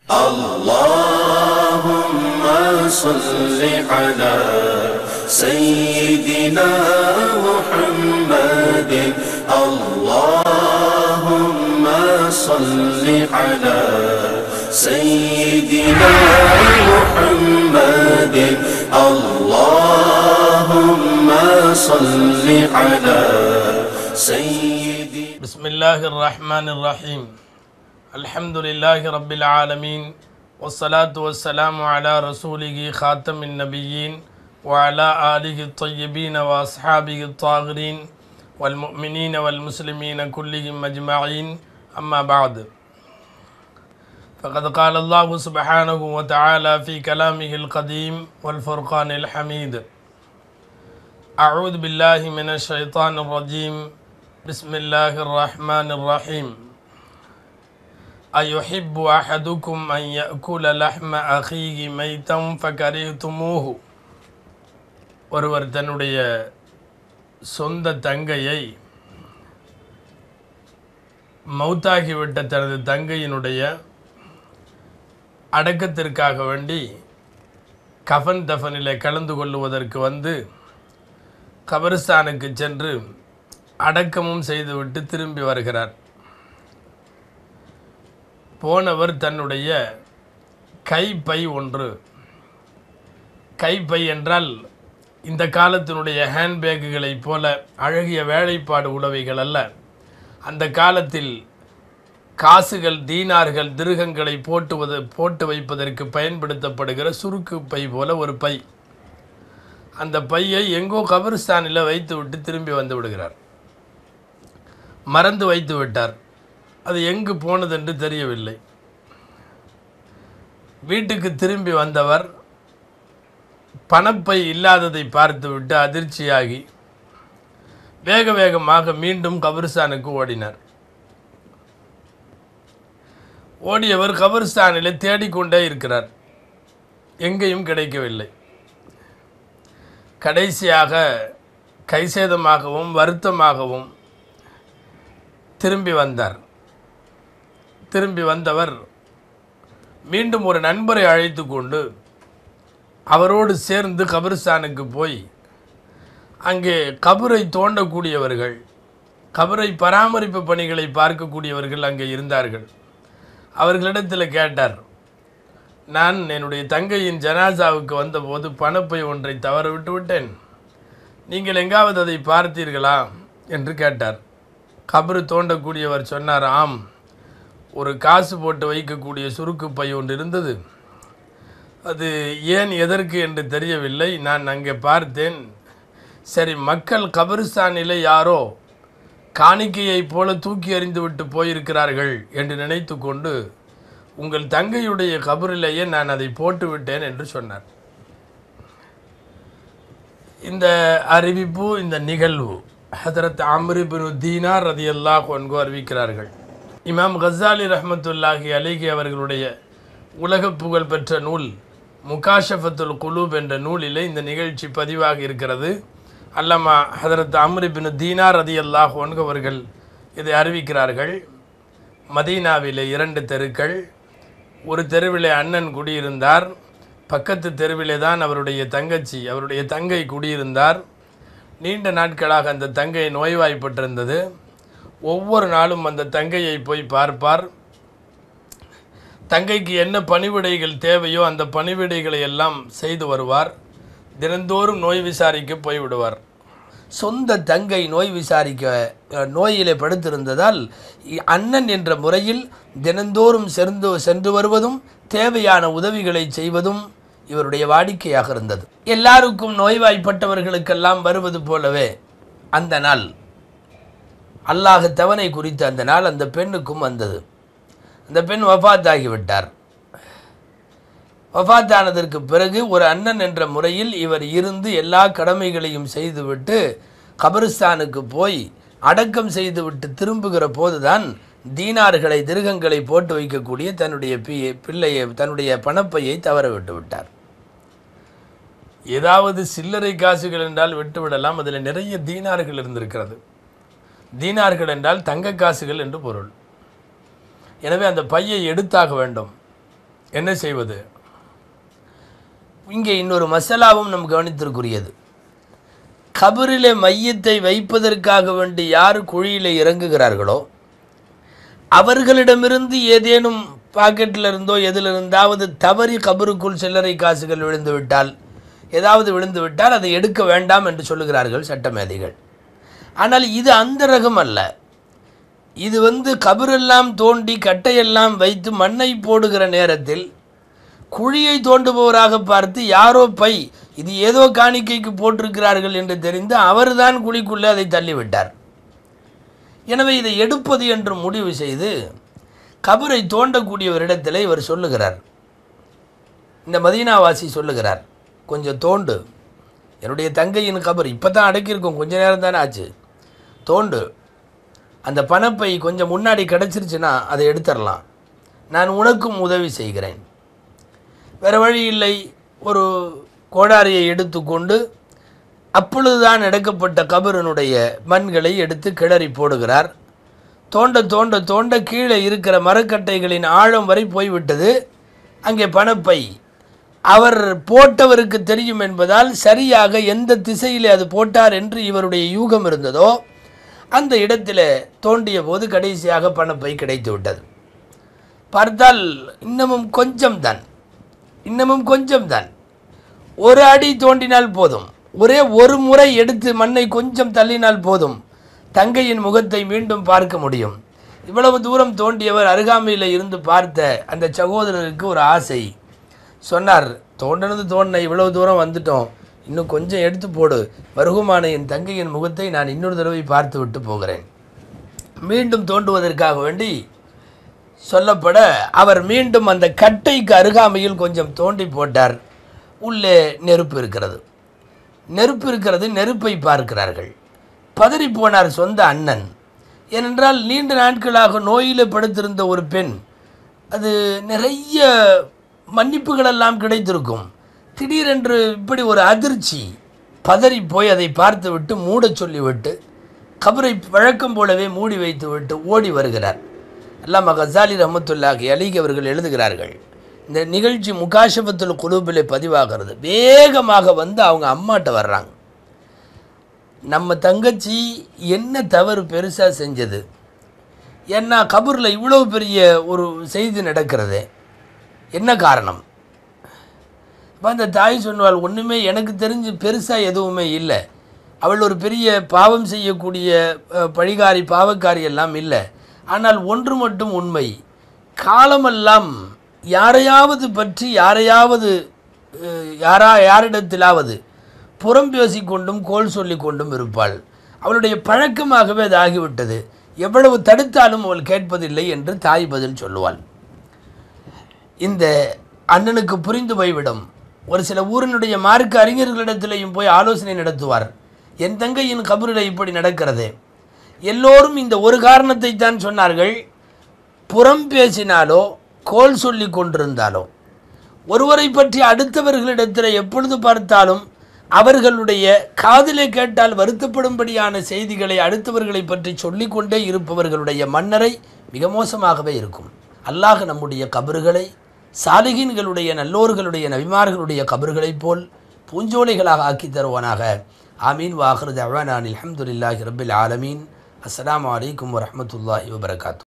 اللهم صل على سيدنا محمد اللهم صل على سيدنا محمد اللهم صل على سيدنا بسم الله الرحمن الرحيم الحمد لله رب العالمين والصلاة والسلام على رسوله خاتم النبيين وعلى آله الطيبين وأصحابه الطاهرين والمؤمنين والمسلمين كلهم أجمعين أما بعد فقد قال الله سبحانه وتعالى في كلامه القديم والفرقان الحميد أعوذ بالله من الشيطان الرجيم بسم الله الرحمن الرحيم أيحب أحدكم أن يأكل لحم أخيه ميتا فكرهتموه ஒருவர் தன்னுடைய சொந்த தங்கையை மௌத்தாகிவிட்ட தனது தங்கையினுடைய அடக்கத்திற்காக வேண்டி கஃன் தஃபனிலே கலந்து கொள்ளுவதற்கு வந்து கபரிஸ்தானுக்கு சென்று அடக்கமும் செய்துவிட்டு திரும்பி வருகிறார் போனவர் தன்னுடைய கைப்பை ஒன்று கைப்பை என்றால் இந்த காலத்தினுடைய ஹேண்ட்பேக்குகளைப் போல அழகிய வேலைப்பாடு உடவைகள் அல்ல அந்த காலத்தில் காசுகள் தீனார்கள் திருகங்களை போட்டுவது போட்டு வைப்பதற்கு பயன்படுத்தப்படுகிற சுருக்கு பை போல ஒரு பை அந்த பையை எங்கோ கபரிஸ்தானில் வைத்து விட்டு திரும்பி வந்து விடுகிறார் மறந்து வைத்து விட்டார் அது எங்கு போனதென்று தெரியவில்லை வீட்டுக்கு திரும்பி வந்தவர் பணப்பை இல்லாததை பார்த்துவிட்டு அதிர்ச்சியாகி வேக வேகமாக மீண்டும் கபரிஸ்தானுக்கு ஓடினார் ஓடியவர் கபரிஸ்தானிலே தேடிக்கொண்டே இருக்கிறார் எங்கேயும் கிடைக்கவில்லை கடைசியாக கைசேதமாகவும் வருத்தமாகவும் திரும்பி வந்தார் திரும்பி வந்தவர் மீண்டும் ஒரு நண்பரை அழைத்து கொண்டு அவரோடு சேர்ந்து கபரிஸ்தானுக்கு போய் அங்கே கபரை தோண்டக்கூடியவர்கள் கபரை பராமரிப்பு பணிகளை பார்க்கக்கூடியவர்கள் அங்கே இருந்தார்கள் அவர்களிடத்தில் கேட்டார் நான் என்னுடைய தங்கையின் ஜனாசாவுக்கு வந்தபோது பணப்பை ஒன்றை தவற விட்டு விட்டேன் நீங்கள் எங்காவது அதை பார்த்தீர்களா என்று கேட்டார் கபரு தோண்டக்கூடியவர் சொன்னார் ஆம் ஒரு காசு போட்டு வைக்கக்கூடிய சுருக்கு பை ஒன்று இருந்தது அது ஏன் எதற்கு என்று தெரியவில்லை நான் அங்கே பார்த்தேன் சரி மக்கள் கபரிஸ்தானிலே யாரோ காணிக்கையைப் போல தூக்கி எறிந்து விட்டு போயிருக்கிறார்கள் என்று நினைத்து கொண்டு உங்கள் தங்கையுடைய கபரிலேயே நான் அதை போட்டு விட்டேன் என்று சொன்னார் இந்த அறிவிப்பு இந்த நிகழ்வு ஹதரத் அம்ரு பின் தீனார் ரதி அல்லாஹ் ஒன்கு அறிவிக்கிறார்கள் இமாம் கசாலி ரஹமத்துல்லாஹி அலிகி அவர்களுடைய உலக புகழ் பெற்ற நூல் முகாஷஃபத்துல் குலூப் என்ற நூலிலே இந்த நிகழ்ச்சி பதிவாகி இருக்கிறது அல்லமா ஹதரத் அம்ரு பின் தீனார் ரதி அல்லாஹ் ஒன்கு அவர்கள் இதை அறிவிக்கிறார்கள் மதீனாவிலே இரண்டு தெருக்கள் ஒரு தெருவிலே அண்ணன் குடியிருந்தார் பக்கத்து தெருவிலே தான் அவருடைய தங்கச்சி அவருடைய தங்கை குடியிருந்தார் நீண்ட நாட்களாக அந்த தங்கை நோய்வாய்ப்பட்டிருந்தது ஒவ்வொரு நாளும் அந்த தங்கையை போய் பார்ப்பார் தங்கைக்கு என்ன பணிவிடைகள் தேவையோ அந்த பணிவிடைகளை எல்லாம் செய்து வருவார் தினந்தோறும் நோய் விசாரிக்க போய்விடுவார் சொந்த தங்கை நோய் விசாரிக்க அஹ், நோயிலே படுத்திருந்ததால் இ- அண்ணன் என்ற முறையில் தினந்தோறும் சென்று சென்று வருவதும் தேவையான உதவிகளை செய்வதும் இவருடைய வாடிக்கையாக இருந்தது எல்லாருக்கும் நோய்வாய்ப்பட்டவர்களுக்கெல்லாம் வருவது போலவே அந்த நாள் அல்லாஹ் தவனை குறித்த அந்த நாள் அந்த பெண்ணுக்கும் வந்தது அந்த பெண் வஃபாத்தாகிவிட்டார் வஃபாத்தானதற்கு பிறகு ஒரு அண்ணன் என்ற முறையில் இவர் இருந்து எல்லா கடமைகளையும் செய்துவிட்டு கபரிஸ்தானுக்கு போய் அடக்கம் செய்துவிட்டு திரும்புகிற போதுதான் தீனார்களை திருகங்களை போட்டு வைக்கக்கூடிய தன்னுடைய பி பிள்ளையை தன்னுடைய பணப்பையை தவற விட்டு விட்டார் ஏதாவது சில்லறை காசுகள் என்றால் விட்டுவிடலாம் அதில் நிறைய தீனார்கள் இருந்திருக்கிறது தீனார்கள் என்றால் தங்க காசுகள் என்று பொருள் எனவே அந்த பையை எடுத்தாக வேண்டும் என்ன செய்வது இங்கே இன்னொரு மசாலாவும் நம் கவனித்திற்குரியது கபரிலே மையத்தை வைப்பதற்காக வேண்டி யார் குழியில் இறங்குகிறார்களோ அவர்களிடமிருந்து ஏதேனும் பாக்கெட்டில் இருந்தோ எதில் இருந்தாவது தவறி கபருக்குள் சில்லறை காசுகள் விழுந்து விட்டால் ஏதாவது விழுந்து விட்டால் அதை எடுக்க வேண்டாம் என்று சொல்லுகிறார்கள் சட்டமேதைகள் ஆனால் இது அந்த ரகம் அல்ல இது வந்து கபரெல்லாம் தோண்டி கட்டையெல்லாம் வைத்து மண்ணை போடுகிற நேரத்தில் குழியை தோண்டுபவராக பார்த்து யாரோ பை இது ஏதோ காணிக்கைக்கு போட்டிருக்கிறார்கள் என்று தெரிந்து அவர்தான் குழிக்குள்ளே அதை தள்ளிவிட்டார் எனவே இதை எடுப்பது என்று முடிவு செய்து கபரை தோண்டக்கூடியவரிடத்தில் இவர் சொல்லுகிறார் இந்த மதீனாவாசி சொல்லுகிறார் கொஞ்சம் தோண்டு என்னுடைய தங்கையின் கபர் இப்போ தான் அடக்கியிருக்கோம் கொஞ்ச நேரம் தானே ஆச்சு தோண்டு அந்த பணப்பை கொஞ்சம் முன்னாடி கிடச்சிருச்சுன்னா அதை எடுத்துடலாம் நான் உனக்கும் உதவி செய்கிறேன் வேறு வழி இல்லை ஒரு கோடாரியை எடுத்துக்கொண்டு அப்பொழுதுதான் எடுக்கப்பட்ட கபரனுடைய மண்களை எடுத்து கிளறி போடுகிறார் தோண்ட தோண்ட தோண்ட கீழே இருக்கிற மரக்கட்டைகளின் ஆழம் வரை போய்விட்டது அங்கே பணப்பை அவர் போட்டவருக்கு தெரியும் என்பதால் சரியாக எந்த திசையிலே அது போட்டார் என்று இவருடைய யூகம் இருந்ததோ அந்த இடத்துல தோண்டிய போது கடைசியாக பணப்பை கிடைத்து விட்டது பார்த்தால் இன்னமும் கொஞ்சம் தான் இன்னமும் கொஞ்சம் தான் ஒரு அடி தோண்டினால் போதும் ஒரே ஒரு முறை எடுத்து மண்ணை கொஞ்சம் தள்ளினால் போதும் தங்கையின் முகத்தை மீண்டும் பார்க்க முடியும் இவ்வளவு தூரம் தோண்டியவர் அருகாமையில் இருந்து பார்த்த அந்த சகோதரருக்கு ஒரு ஆசை சொன்னார் தோண்டினது தோண்டின இவ்வளவு தூரம் வந்துட்டோம் இன்னும் கொஞ்சம் எடுத்து போடு மருகுமான என் தங்கையின் முகத்தை நான் இன்னொரு தடவை பார்த்து விட்டு போகிறேன் மீண்டும் தோண்டுவதற்காக வேண்டி சொல்லப்பட அவர் மீண்டும் அந்த கட்டைக்கு அருகாமையில் கொஞ்சம் தோண்டி போட்டார் உள்ளே நெருப்பு இருக்கிறது நெருப்பு இருக்கிறது நெருப்பை பார்க்கிறார்கள் பதறி போனார் சொந்த அண்ணன் ஏனென்றால் நீண்ட நாட்களாக நோயில் படுத்திருந்த ஒரு பெண் அது நிறைய மன்னிப்புகளெல்லாம் கிடைத்திருக்கும் திடீரென்று இப்படி ஒரு அதிர்ச்சி பதறி போய் அதை பார்த்துவிட்டு மூடச் சொல்லிவிட்டு கபரை வழக்கம் போலவே மூடி வைத்துவிட்டு ஓடி வருகிறார் அல்லாம கசாலி ரஹமத்துல்லாஹி அலிக் அவர்கள் எழுதுகிறார்கள் இந்த நிகழ்ச்சி முகாஷபத்துல் குலூபிலே பதிவாகிறது வேகமாக வந்து அவங்க அம்மாட்ட வர்றாங்க நம்ம தங்கச்சி என்ன தவறு பெருசாக செஞ்சது ஏன்னா கபூரில் இவ்வளோ பெரிய ஒரு செய்தி நடக்கிறது என்ன காரணம் அப்போ அந்த தாய் சொன்னால் ஒன்றுமே எனக்கு தெரிஞ்சு பெருசாக எதுவுமே இல்லை அவள் ஒரு பெரிய பாவம் செய்யக்கூடிய அஹ், பழிகாரி பாவக்காரி எல்லாம் இல்லை ஆனால் ஒன்று மட்டும் உண்மை காலமெல்லாம் யாரையாவது பற்றி யாரையாவது அஹ், யாரா யாரிடத்திலாவது புறம் பேசிக்கொண்டும் கோல் சொல்லிக் கொண்டும் இருப்பாள் அவளுடைய பழக்கமாகவே அது ஆகிவிட்டது எவ்வளவு தடுத்தாலும் அவள் கேட்பதில்லை என்று தாய் பதில் சொல்லுவாள் இந்த அண்ணனுக்கு புரிந்து போய்விடும் ஒரு சில ஊரினுடைய மார்க்க அறிஞர்களிடத்திலேயும் போய் ஆலோசனை நடத்துவார் என் தங்கையின் கபரில் இப்படி நடக்கிறது எல்லோரும் இந்த ஒரு காரணத்தை தான் சொன்னார்கள் புறம் பேசினாலோ கோல் சொல்லி கொண்டிருந்தாலோ ஒருவரை பற்றி அடுத்தவர்களிடத்தில் எப்பொழுது பார்த்தாலும் அவர்களுடைய காதிலே கேட்டால் வருத்தப்படும்படியான செய்திகளை அடுத்தவர்களை பற்றி சொல்லிக்கொண்டே இருப்பவர்களுடைய மன்னரை மிக மோசமாகவே இருக்கும் அல்லாஹ் நம்முடைய கபறுகளை சாலிகின்களுடைய நல்லோர்களுடைய நபிமார்களுடைய கபறுகளைப் போல் பூஞ்சோலைகளாக ஆக்கி தருவானாக ஆமீன் வாஹ்ரத் அவானான் அல்ஹம்துலில்லாஹி ரபில் ஆலமீன் அஸ்ஸலாமு அலைக்கும் வரஹ்மத்துல்லாஹி வபரகாத்து